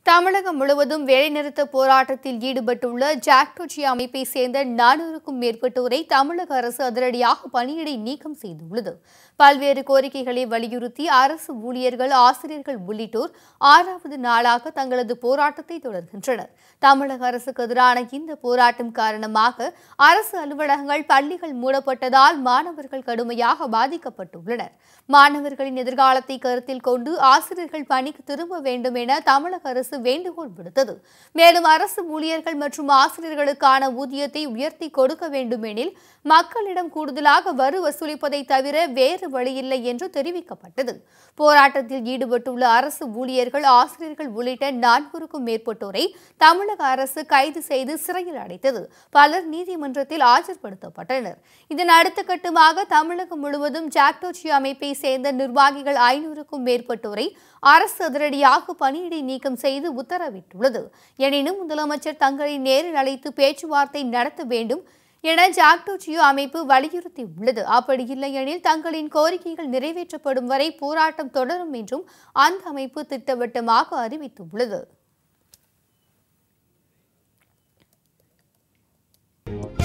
தமிழகம் முழுவதும் வேலைநிறுத்த போராட்டத்தில் ஈடுபட்டுள்ள ஜாக்டோஜி அமைப்பை சேர்ந்த நானூறுக்கும் மேற்பட்டோரை தமிழக அரசு அதிரடியாக பணியிடை நீக்கம் செய்துள்ளது பல்வேறு கோரிக்கைகளை வலியுறுத்தி அரசு ஊழியர்கள் ஆசிரியர்கள் உள்ளிட்டோர் ஆறாவது நாளாக தங்களது போராட்டத்தை தொடர்கின்றனர் தமிழக அரசுக்கு எதிரான இந்த போராட்டம் காரணமாக அரசு அலுவலகங்கள் பள்ளிகள் மூடப்பட்டதால் மாணவர்கள் கடுமையாக பாதிக்கப்பட்டுள்ளனர் மாணவர்களின் எதிர்காலத்தை கருத்தில் கொண்டு ஆசிரியர்கள் பணிக்கு திரும்ப வேண்டும் என தமிழக அரசு வேண்டுகோள் விடுத்தது மேலும் அரசு ஊழியர்கள் மற்றும் ஆசிரியர்களுக்கான ஊதியத்தை உயர்த்தி கொடுக்க வேண்டுமெனில் மக்களிடம் கூடுதலாக வரி வசூலிப்பதை தவிர வேறு வழியில்லை என்று தெரிவிக்கப்பட்டது போராட்டத்தில் ஈடுபட்டுள்ள அரசு ஊழியர்கள் ஆசிரியர்கள் உள்ளிட்ட நான்குக்கும் மேற்பட்டோரை தமிழக அரசு கைது செய்து சிறையில் அடைத்தது பலர் நீதிமன்றத்தில் ஆஜர்படுத்தப்பட்டனர் இதன் அடுத்த கட்டமாக தமிழகம் முழுவதும் ஜாக்டோஜி அமைப்பை சேர்ந்த நிர்வாகிகள் ஐநூறுக்கும் மேற்பட்டோரை அரசு அதிரடியாக பணியிடை நீக்கம் செய்து உத்தரவிட்டுள்ளது எனினும் முதலமைச்சர் தங்களை நேரில் அழைத்து பேச்சுவார்த்தை நடத்த வேண்டும் என ஜாக்டோஜியோ அமைப்பு வலியுறுத்தியுள்ளது அப்படி இல்லையெனில் தங்களின் கோரிக்கைகள் நிறைவேற்றப்படும் வரை போராட்டம் தொடரும் என்றும் அந்த அமைப்பு திட்டவட்டமாக அறிவித்துள்ளது